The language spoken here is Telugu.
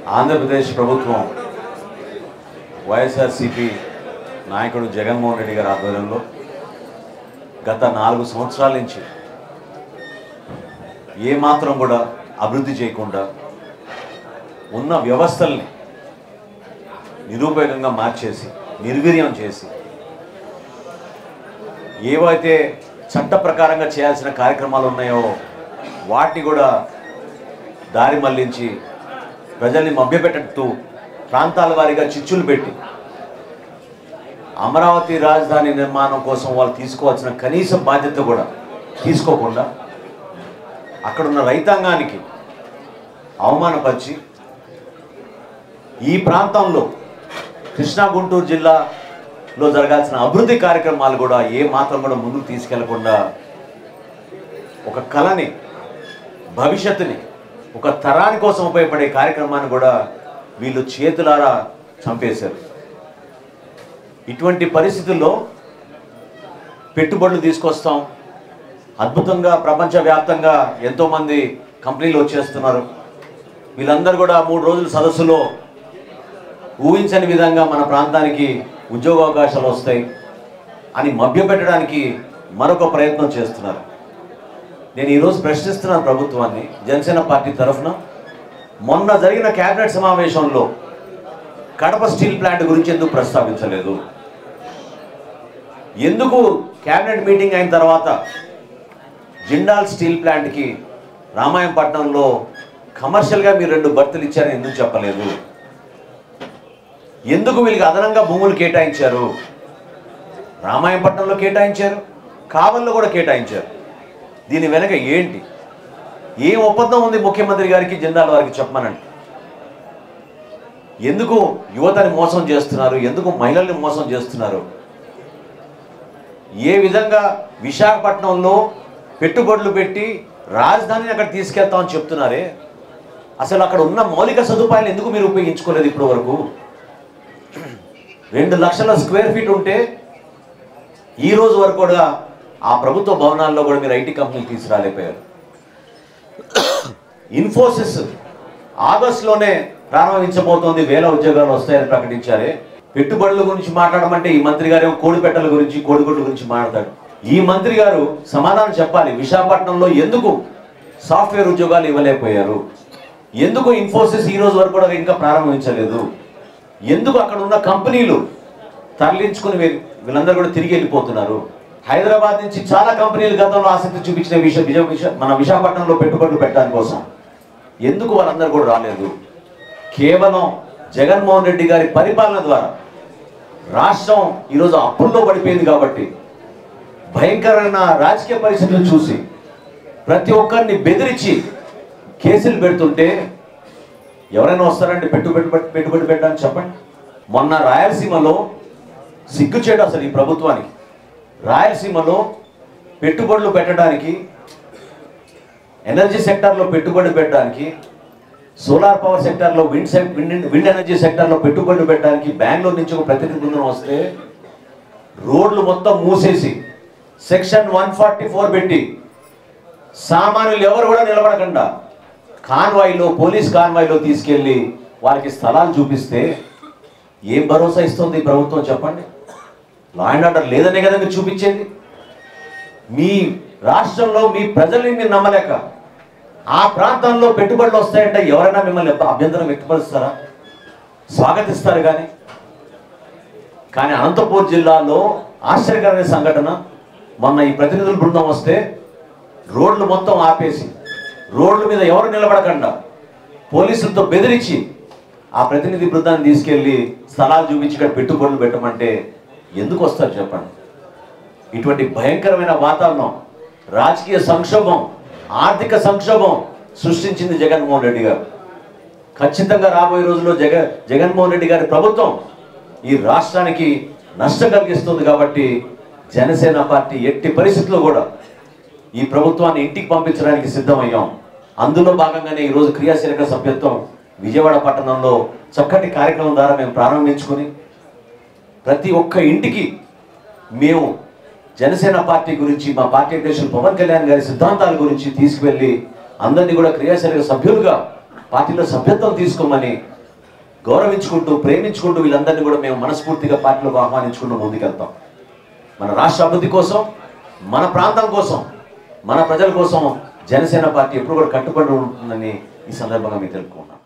ఆంధ్రప్రదేశ్ ప్రభుత్వం వైఎస్ఆర్సిపి నాయకుడు జగన్మోహన్ రెడ్డి గారి ఆధ్వర్యంలో గత నాలుగు సంవత్సరాల నుంచి ఏమాత్రం కూడా అభివృద్ధి చేయకుండా ఉన్న వ్యవస్థల్ని నిరుపయోగంగా మార్చేసి నిర్వీర్యం చేసి ఏవైతే చట్ట ప్రకారంగా చేయాల్సిన కార్యక్రమాలు ఉన్నాయో వాటిని కూడా దారి మళ్లించి ప్రజల్ని మభ్యపెట్టట్టు ప్రాంతాల వారీగా చిచ్చులు పెట్టి అమరావతి రాజధాని నిర్మాణం కోసం వాళ్ళు తీసుకోవాల్సిన కనీస బాధ్యత కూడా తీసుకోకుండా అక్కడున్న రైతాంగానికి అవమానపరిచి ఈ ప్రాంతంలో కృష్ణా గుంటూరు జిల్లాలో జరగాల్సిన అభివృద్ధి కార్యక్రమాలు కూడా ఏ మాత్రం కూడా ముందుకు తీసుకెళ్లకుండా ఒక కళని భవిష్యత్తుని ఒక తరాని కోసం ఉపయోగపడే కార్యక్రమాన్ని కూడా వీళ్ళు చేతులారా చంపేశారు ఇటువంటి పరిస్థితుల్లో పెట్టుబడులు తీసుకొస్తాం అద్భుతంగా ప్రపంచవ్యాప్తంగా ఎంతోమంది కంపెనీలు వచ్చేస్తున్నారు వీళ్ళందరూ కూడా మూడు రోజుల సదస్సులో ఊహించని విధంగా మన ప్రాంతానికి ఉద్యోగావకాశాలు వస్తాయి అని మభ్యపెట్టడానికి మరొక ప్రయత్నం చేస్తున్నారు నేను ఈరోజు ప్రశ్నిస్తున్నాను ప్రభుత్వాన్ని జనసేన పార్టీ తరఫున మొన్న జరిగిన కేబినెట్ సమావేశంలో కడప స్టీల్ ప్లాంట్ గురించి ఎందుకు ప్రస్తావించలేదు ఎందుకు కేబినెట్ మీటింగ్ అయిన తర్వాత జిండాల్ స్టీల్ ప్లాంట్కి రామాయంపట్నంలో కమర్షియల్గా మీరు రెండు బర్తులు ఇచ్చారని ఎందుకు చెప్పలేదు ఎందుకు వీళ్ళకి అదనంగా భూములు కేటాయించారు రామాయంపట్నంలో కేటాయించారు కావల్లో కూడా కేటాయించారు దీని వెనక ఏంటి ఏం ఒప్పందం ఉంది ముఖ్యమంత్రి గారికి జిందాల్ వారికి చెప్పమనండి ఎందుకు యువతని మోసం చేస్తున్నారు ఎందుకు మహిళల్ని మోసం చేస్తున్నారు ఏ విధంగా విశాఖపట్నంలో పెట్టుబడులు పెట్టి రాజధానిని అక్కడ తీసుకెళ్తామని చెప్తున్నారే అసలు అక్కడ ఉన్న మౌలిక సదుపాయాలు ఎందుకు మీరు ఉపయోగించుకోలేదు ఇప్పటి వరకు రెండు లక్షల స్క్వేర్ ఫీట్ ఉంటే ఈ రోజు వరకు కూడా ఆ ప్రభుత్వ భవనాల్లో కూడా మీరు ఐటీ కంపెనీలు తీసుకురాలేకపోయారు ఇన్ఫోసిస్ ఆగస్టులోనే ప్రారంభించబోతోంది వేల ఉద్యోగాలు వస్తాయని ప్రకటించారే పెట్టుబడుల గురించి మాట్లాడమంటే ఈ మంత్రి గారు కోడిపెట్టల గురించి కోడిగుడ్ల గురించి మాట్లాడతాడు ఈ మంత్రి గారు సమాధానం చెప్పాలి విశాఖపట్నంలో ఎందుకు సాఫ్ట్వేర్ ఉద్యోగాలు ఇవ్వలేకపోయారు ఎందుకు ఇన్ఫోసిస్ ఈ రోజు వరకు కూడా ఇంకా ప్రారంభించలేదు ఎందుకు అక్కడ ఉన్న కంపెనీలు తరలించుకుని వీ- వీళ్ళందరూ కూడా తిరిగి వెళ్ళిపోతున్నారు హైదరాబాద్ నుంచి చాలా కంపెనీలు గతంలో ఆసక్తి చూపించిన విషయం విజయ విశా- మన విశాఖపట్నంలో పెట్టుబడులు పెట్టడానికి కోసం ఎందుకు వాళ్ళందరూ కూడా రాలేదు కేవలం జగన్మోహన్ రెడ్డి గారి పరిపాలన ద్వారా రాష్ట్రం ఈరోజు అప్పుల్లో పడిపోయింది కాబట్టి భయంకరమైన రాజకీయ పరిస్థితులు చూసి ప్రతి ఒక్కరిని బెదిరించి కేసులు పెడుతుంటే ఎవరైనా వస్తారండి పెట్టు పెట్టుబడి పెట్టుబడి పెట్టడానికి చెప్పండి మొన్న రాయలసీమలో సిగ్గుచేటు అసలు ఈ ప్రభుత్వానికి రాయలసీమలో పెట్టుబడులు పెట్టడానికి ఎనర్జీ సెక్టార్లో పెట్టుబడి పెట్టడానికి సోలార్ పవర్ సెక్టార్లో wind sec- wind wind energy సెక్టార్లో పెట్టుబడులు పెట్టడానికి బెంగళూరు నుంచి ఒక ప్రతినిధి బృందం వస్తే రోడ్లు మొత్తం మూసేసి సెక్షన్ వన్ ఫార్టీ ఫోర్ పెట్టి సామాన్యులు ఎవరు కూడా నిలబడకుండా కాన్వాయ్లో పోలీస్ కాన్వాయ్లో తీసుకెళ్ళి వారికి స్థలాలు చూపిస్తే ఏం భరోసా ఇస్తుంది ఈ ప్రభుత్వం చెప్పండి లా అండ్ ఆర్డర్ లేదనే కదా మీరు చూపించేది మీ రాష్ట్రంలో మీ ప్రజల్ని మీరు నమ్మలేక ఆ ప్రాంతంలో పెట్టుబడులు వస్తాయంటే ఎవరైనా మిమ్మల్ని అభ్యంతరం వ్యక్తపరుస్తారా స్వాగతిస్తారు కానీ కానీ అనంతపూర్ జిల్లాలో ఆశ్చర్యకరమైన సంఘటన మొన్న ఈ ప్రతినిధుల బృందం వస్తే రోడ్లు మొత్తం ఆపేసి రోడ్ల మీద ఎవరు నిలబడకుండా పోలీసులతో బెదిరించి ఆ ప్రతినిధి బృందాన్ని తీసుకెళ్లి స్థలాలు చూపించి ఇక్కడ పెట్టుబడులు పెట్టమంటే ఎందుకు వస్తారు చెప్పండి ఇటువంటి భయంకరమైన వాతావరణం రాజకీయ సంక్షోభం ఆర్థిక సంక్షోభం సృష్టించింది జగన్మోహన్ రెడ్డి గారు ఖచ్చితంగా రాబోయే రోజుల్లో జగ జగన్మోహన్ రెడ్డి గారి ప్రభుత్వం ఈ రాష్ట్రానికి నష్టం కలిగిస్తుంది కాబట్టి జనసేన పార్టీ ఎట్టి పరిస్థితుల్లో కూడా ఈ ప్రభుత్వాన్ని ఇంటికి పంపించడానికి సిద్ధమయ్యాం అందులో భాగంగానే ఈరోజు క్రియాశీలక సభ్యత్వం విజయవాడ పట్టణంలో చక్కటి కార్యక్రమం ద్వారా మేము ప్రారంభించుకుని ప్రతి ఒక్క ఇంటికి మేము జనసేన పార్టీ గురించి మా పార్టీ అధ్యక్షులు పవన్ కళ్యాణ్ గారి సిద్ధాంతాల గురించి తీసుకువెళ్ళి అందరినీ కూడా క్రియాశీలక సభ్యులుగా పార్టీలో సభ్యత్వం తీసుకోమని గౌరవించుకుంటూ ప్రేమించుకుంటూ వీళ్ళందరినీ కూడా మేము మనస్ఫూర్తిగా పార్టీలోకి ఆహ్వానించుకుంటూ ముందుకెళ్తాం మన రాష్ట్ర అభివృద్ధి కోసం మన ప్రాంతం కోసం మన ప్రజల కోసం జనసేన పార్టీ ఎప్పుడు కూడా కట్టుబడి ఉంటుందని ఈ సందర్భంగా మీకు తెలుపుకున్నాం